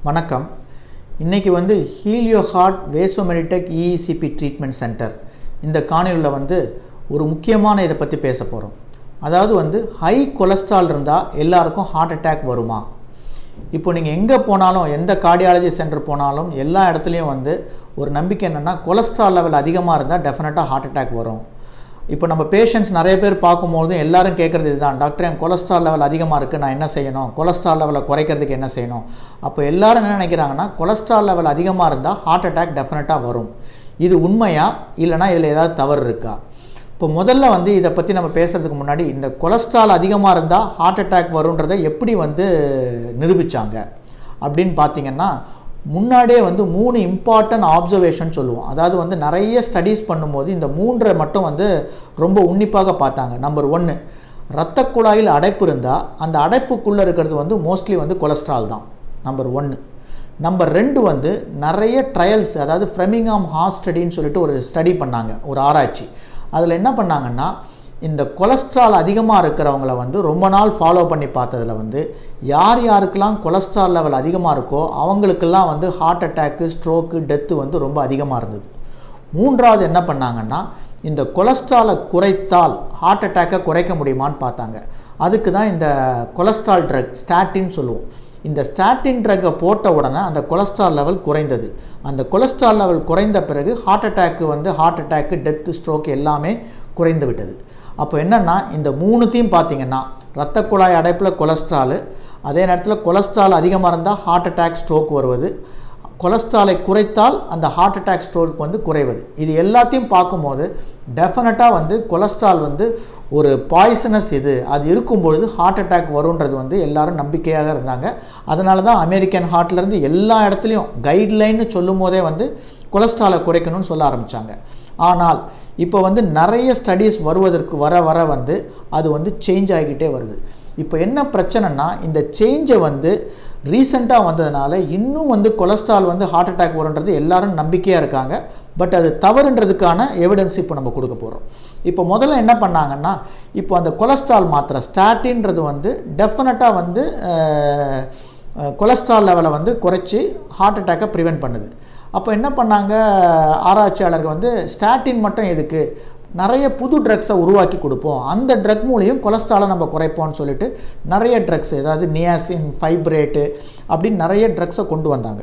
வணக்கம் இன்றைக்கி வந்து Helio heart வேசோமெடிடெக் EECP treatment centre இந்த காணொலியில் வந்து ஒரு முக்கியமான இதை பற்றி பேச போகிறோம் அதாவது வந்து ஹை கொலஸ்ட்ரால் இருந்தால் எல்லாருக்கும் ஹார்ட் அட்டாக் வருமா இப்போ நீங்கள் எங்கே போனாலும் எந்த கார்டியாலஜி சென்டர் போனாலும் எல்லா இடத்துலையும் வந்து ஒரு நம்பிக்கை என்னென்னா கொலஸ்ட்ரால் லெவல் அதிகமாக இருந்தால் டெஃபினட்டாக ஹார்ட் அட்டாக் வரும் இப்போ நம்ம பேஷண்ட்ஸ் நிறைய பேர் பார்க்கும்போது எல்லாரும் கேட்குறது இதுதான் டாக்டர் என் கொலஸ்ட்ரால் லெவல் அதிகமாக இருக்குது நான் என்ன செய்யணும் கொலஸ்ட்ரால் லெவலை குறைக்கிறதுக்கு என்ன செய்யணும் அப்போ எல்லாரும் என்ன நினைக்கிறாங்கன்னா கொலஸ்ட்ரால் லெவல் அதிகமாக இருந்தால் ஹார்ட் அட்டாக் டெஃபினட்டாக வரும் இது உண்மையா இல்லைனா இதில் ஏதாவது தவறு இருக்கா இப்போ முதல்ல வந்து இதை பற்றி நம்ம பேசுகிறதுக்கு முன்னாடி இந்த கொலஸ்ட்ரால் அதிகமாக இருந்தால் ஹார்ட் அட்டாக் வருன்றதை எப்படி வந்து நிரூபித்தாங்க அப்படின்னு பார்த்தீங்கன்னா முன்னாடியே வந்து மூணு இம்பார்ட்டன்ட் ஆப்சர்வேஷன் சொல்லுவோம் அதாவது வந்து நிறைய ஸ்டடீஸ் பண்ணும்போது இந்த மூன்றை மட்டும் வந்து ரொம்ப உன்னிப்பாக பார்த்தாங்க நம்பர் ஒன்று இரத்த குழாயில் அடைப்பு இருந்தால் அந்த அடைப்புக்குள்ளே இருக்கிறது வந்து மோஸ்ட்லி வந்து கொலஸ்ட்ரால் தான் நம்பர் ஒன்று நம்பர் ரெண்டு வந்து நிறைய ட்ரையல்ஸ் அதாவது ஃப்ரெமிங்ஹாம் ஹார்ட் ஸ்டடின்னு சொல்லிட்டு ஒரு ஸ்டடி பண்ணாங்க ஒரு ஆராய்ச்சி அதில் என்ன பண்ணாங்கன்னா இந்த கொலஸ்ட்ரால் அதிகமாக இருக்கிறவங்கள வந்து ரொம்ப நாள் ஃபாலோ பண்ணி பார்த்ததில் வந்து யார் யாருக்கெல்லாம் கொலஸ்ட்ரால் லெவல் அதிகமாக இருக்கோ அவங்களுக்கெல்லாம் வந்து ஹார்ட் அட்டாக்கு ஸ்ட்ரோக்கு டெத்து வந்து ரொம்ப அதிகமாக இருந்தது மூன்றாவது என்ன பண்ணாங்கன்னா இந்த கொலஸ்ட்ராலை குறைத்தால் ஹார்ட் அட்டாக்கை குறைக்க முடியுமான்னு பார்த்தாங்க அதுக்கு தான் இந்த கொலஸ்ட்ரால் ட்ரக் ஸ்டாட்டின்னு சொல்லுவோம் இந்த ஸ்டாட்டின் ட்ரக்கை போட்ட உடனே அந்த கொலஸ்ட்ரால் லெவல் குறைந்தது அந்த கொலஸ்ட்ரால் லெவல் குறைந்த பிறகு ஹார்ட் அட்டாக்கு வந்து ஹார்ட் அட்டாக்கு டெத்து ஸ்ட்ரோக் எல்லாமே குறைந்து விட்டது அப்போ என்னென்னா இந்த மூணுத்தையும் பார்த்தீங்கன்னா ரத்த குழாய் அடைப்பில் கொலஸ்ட்ராலு அதே நேரத்தில் கொலஸ்ட்ரால் அதிகமாக இருந்தால் ஹார்ட் அட்டாக் ஸ்ட்ரோக் வருவது கொலஸ்ட்ராலை குறைத்தால் அந்த ஹார்ட் அட்டாக் ஸ்ட்ரோக் வந்து குறைவது இது எல்லாத்தையும் பார்க்கும்போது டெஃபினட்டாக வந்து கொலஸ்ட்ரால் வந்து ஒரு பாய்சனஸ் இது அது இருக்கும் பொழுது ஹார்ட் அட்டாக் வருன்றது வந்து எல்லாரும் நம்பிக்கையாக இருந்தாங்க அதனால தான் அமெரிக்கன் ஹார்ட்லேருந்து எல்லா இடத்துலையும் கைட்லைன்னு சொல்லும் போதே வந்து கொலஸ்ட்ராலை குறைக்கணும்னு சொல்ல ஆரம்பித்தாங்க ஆனால் இப்போ வந்து நிறைய ஸ்டடீஸ் வருவதற்கு வர வர வந்து அது வந்து சேஞ்ச் ஆகிக்கிட்டே வருது இப்போ என்ன பிரச்சனைனா இந்த சேஞ்சை வந்து ரீசெண்டாக வந்ததுனால இன்னும் வந்து கொலஸ்ட்ரால் வந்து ஹார்ட் அட்டாக் வருன்றது எல்லாரும் நம்பிக்கையாக இருக்காங்க பட் அது தவறுன்றதுக்கான எவிடன்ஸ் இப்போ நம்ம கொடுக்க போகிறோம் இப்போ முதல்ல என்ன பண்ணாங்கன்னா இப்போ அந்த கொலஸ்ட்ரால் மாத்திரை ஸ்டாட்டின்றது வந்து டெஃபினட்டாக வந்து கொலஸ்ட்ரால் லெவலை வந்து குறைச்சி ஹார்ட் அட்டாக்கை ப்ரிவெண்ட் பண்ணுது அப்போ என்ன பண்ணாங்க ஆராய்ச்சியாளர்கள் வந்து ஸ்டாட்டின் மட்டும் எதுக்கு நிறைய புது ட்ரக்ஸை உருவாக்கி கொடுப்போம் அந்த ட்ரக் மூலியம் கொலஸ்ட்ராலை நம்ம குறைப்போம்னு சொல்லிட்டு நிறைய ட்ரக்ஸ் அதாவது நியாசின் ஃபைப்ரேட்டு அப்படின்னு நிறைய ட்ரக்ஸை கொண்டு வந்தாங்க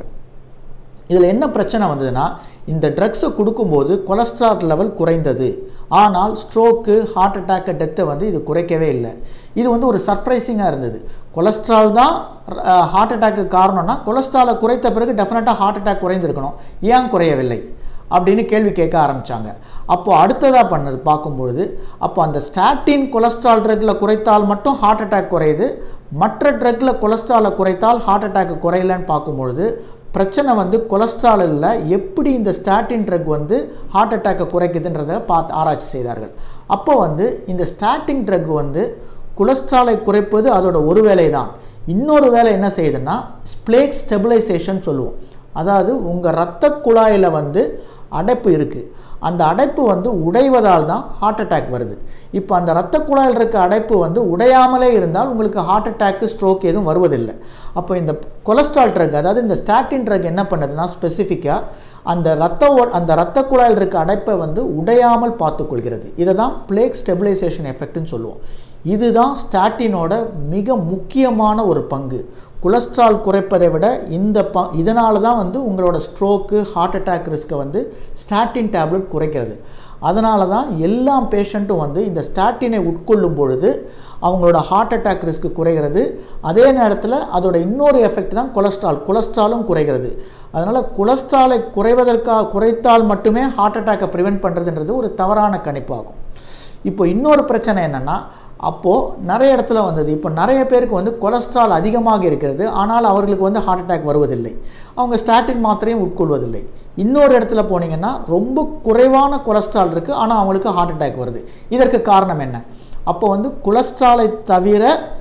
இதில் என்ன பிரச்சனை வந்ததுன்னா இந்த ட்ரக்ஸை கொடுக்கும்போது கொலஸ்ட்ரால் லெவல் குறைந்தது ஆனால் ஸ்ட்ரோக்கு ஹார்ட் அட்டாக்கு டெத்தை வந்து இது குறைக்கவே இல்லை இது வந்து ஒரு சர்ப்ரைசிங்காக இருந்தது கொலஸ்ட்ரால் தான் ஹார்ட் அட்டாக்கு காரணம்னா கொலஸ்ட்ராலை குறைத்த பிறகு டெஃபினட்டாக ஹார்ட் அட்டாக் குறைந்திருக்கணும் ஏன் குறையவில்லை அப்படின்னு கேள்வி கேட்க ஆரம்பித்தாங்க அப்போது அடுத்ததாக பண்ணது பார்க்கும்பொழுது அப்போ அந்த ஸ்டாட்டின் கொலஸ்ட்ரால் ட்ரக்கில் குறைத்தால் மட்டும் ஹார்ட் அட்டாக் குறையுது மற்ற ட்ரக்கில் கொலஸ்ட்ராலை குறைத்தால் ஹார்ட் அட்டாக் குறையலன்னு பார்க்கும்பொழுது பிரச்சனை வந்து கொலஸ்ட்ரால் இல்லை எப்படி இந்த ஸ்டாட்டின் ட்ரக் வந்து ஹார்ட் அட்டாக்கை குறைக்குதுன்றதை பார்த்து ஆராய்ச்சி செய்தார்கள் அப்போ வந்து இந்த ஸ்டாட்டின் ட்ரக் வந்து கொலஸ்ட்ராலை குறைப்பது அதோட ஒரு வேலை தான் இன்னொரு வேலை என்ன செய்யுதுன்னா ஸ்ப்ளேக் ஸ்டெபிலைசேஷன் சொல்லுவோம் அதாவது உங்கள் இரத்த குழாயில் வந்து அடைப்பு இருக்குது அந்த அடைப்பு வந்து உடைவதால் தான் ஹார்ட் அட்டாக் வருது இப்போ அந்த இரத்த குழாயில் இருக்க அடைப்பு வந்து உடையாமலே இருந்தால் உங்களுக்கு ஹார்ட் அட்டாக்கு ஸ்ட்ரோக் எதுவும் வருவதில்லை அப்போ இந்த கொலஸ்ட்ரால் ட்ரக் அதாவது இந்த ஸ்டாட்டின் ட்ரக் என்ன பண்ணுதுன்னா ஸ்பெசிஃபிக்காக அந்த ரத்த அந்த இரத்த குழாயில் இருக்க அடைப்பை வந்து உடையாமல் பார்த்துக்கொள்கிறது இதை தான் பிளேக் ஸ்டெபிலைசேஷன் எஃபெக்ட்னு சொல்லுவோம் இதுதான் ஸ்டாட்டினோட மிக முக்கியமான ஒரு பங்கு கொலஸ்ட்ரால் குறைப்பதை விட இந்த ப இதனால தான் வந்து உங்களோட ஸ்ட்ரோக்கு ஹார்ட் அட்டாக் ரிஸ்க்கை வந்து ஸ்டாட்டின் டேப்லெட் குறைக்கிறது அதனால தான் எல்லா பேஷண்ட்டும் வந்து இந்த ஸ்டாட்டினை உட்கொள்ளும் பொழுது அவங்களோட ஹார்ட் அட்டாக் ரிஸ்க் குறைகிறது அதே நேரத்தில் அதோட இன்னொரு எஃபெக்ட் தான் கொலஸ்ட்ரால் கொலஸ்ட்ராலும் குறைகிறது அதனால் கொலஸ்ட்ராலை குறைவதற்காக குறைத்தால் மட்டுமே ஹார்ட் அட்டாக்கை ப்ரிவெண்ட் பண்ணுறதுன்றது ஒரு தவறான கணிப்பாகும் இப்போ இன்னொரு பிரச்சனை என்னென்னா அப்போது நிறைய இடத்துல வந்தது இப்போ நிறைய பேருக்கு வந்து கொலஸ்ட்ரால் அதிகமாக இருக்கிறது ஆனால் அவர்களுக்கு வந்து ஹார்ட் அட்டாக் வருவதில்லை அவங்க ஸ்டாட்டின் மாத்திரையும் உட்கொள்வதில்லை இன்னொரு இடத்துல போனீங்கன்னா ரொம்ப குறைவான கொலஸ்ட்ரால் இருக்குது ஆனால் அவங்களுக்கு ஹார்ட் அட்டாக் வருது இதற்கு காரணம் என்ன அப்போ வந்து கொலஸ்ட்ராலை தவிர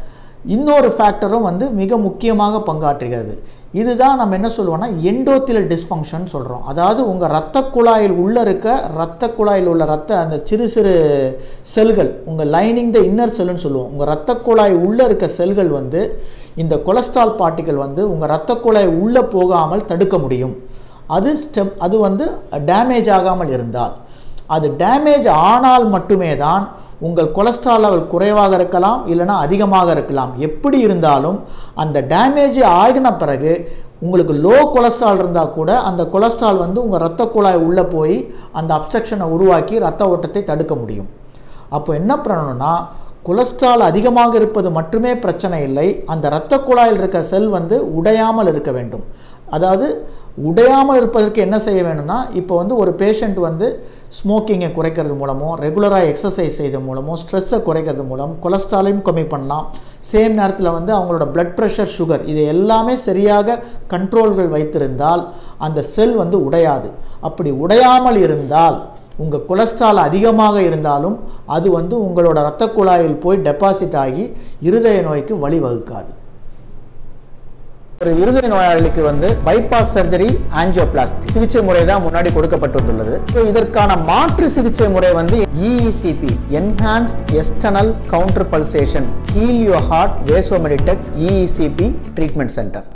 இன்னொரு ஃபேக்டரும் வந்து மிக முக்கியமாக பங்காற்றுகிறது இதுதான் நம்ம என்ன சொல்லுவோம்னா எண்டோத்தியல் டிஸ்ஃபங்க்ஷன் சொல்கிறோம் அதாவது உங்கள் இரத்த குழாயில் உள்ளே இருக்க இரத்த குழாயில் உள்ள ரத்த அந்த சிறு சிறு செல்கள் உங்கள் லைனிங் த இன்னர் செல்லுன்னு சொல்லுவோம் உங்கள் இரத்த குழாய் உள்ளே இருக்க செல்கள் வந்து இந்த கொலஸ்ட்ரால் பார்ட்டிகள் வந்து உங்கள் இரத்த குழாய் உள்ளே போகாமல் தடுக்க முடியும் அது ஸ்டெப் அது வந்து டேமேஜ் ஆகாமல் இருந்தால் அது டேமேஜ் ஆனால் மட்டுமே தான் உங்கள் கொலஸ்ட்ரால் லெவல் குறைவாக இருக்கலாம் இல்லைனா அதிகமாக இருக்கலாம் எப்படி இருந்தாலும் அந்த டேமேஜ் ஆகின பிறகு உங்களுக்கு லோ கொலஸ்ட்ரால் இருந்தால் கூட அந்த கொலஸ்ட்ரால் வந்து உங்கள் இரத்த குழாய் உள்ளே போய் அந்த அப்ஸ்ட்ரக்ஷனை உருவாக்கி ரத்த ஓட்டத்தை தடுக்க முடியும் அப்போ என்ன பண்ணணும்னா கொலஸ்ட்ரால் அதிகமாக இருப்பது மட்டுமே பிரச்சனை இல்லை அந்த இரத்த குழாயில் இருக்க செல் வந்து உடையாமல் இருக்க வேண்டும் அதாவது உடையாமல் இருப்பதற்கு என்ன செய்ய வேணும்னா இப்போ வந்து ஒரு பேஷண்ட் வந்து ஸ்மோக்கிங்கை குறைக்கிறது மூலமோ ரெகுலராக எக்ஸசைஸ் செய்கிறது மூலமோ ஸ்ட்ரெஸ்ஸை குறைக்கிறது மூலம் கொலஸ்ட்ராலையும் கம்மி பண்ணலாம் சேம் நேரத்தில் வந்து அவங்களோட பிளட் ப்ரெஷர் சுகர் இது எல்லாமே சரியாக கண்ட்ரோல்கள் வைத்திருந்தால் அந்த செல் வந்து உடையாது அப்படி உடையாமல் இருந்தால் உங்கள் கொலஸ்ட்ரால் அதிகமாக இருந்தாலும் அது வந்து உங்களோட இரத்த குழாயில் போய் டெபாசிட் ஆகி இருதய நோய்க்கு வழிவகுக்காது ஒரு இருதய நோயாளிக்கு வந்து பைபாஸ் சர்ஜரி ஆஞ்சியோபிளாஸ்டி சிகிச்சை முறை தான் முன்னாடி கொடுக்கப்பட்டுள்ளது ஸோ இதற்கான மாற்று சிகிச்சை முறை வந்து EECP enhanced external counter pulsation Helio heart வேசோமெடிடெக் EECP treatment centre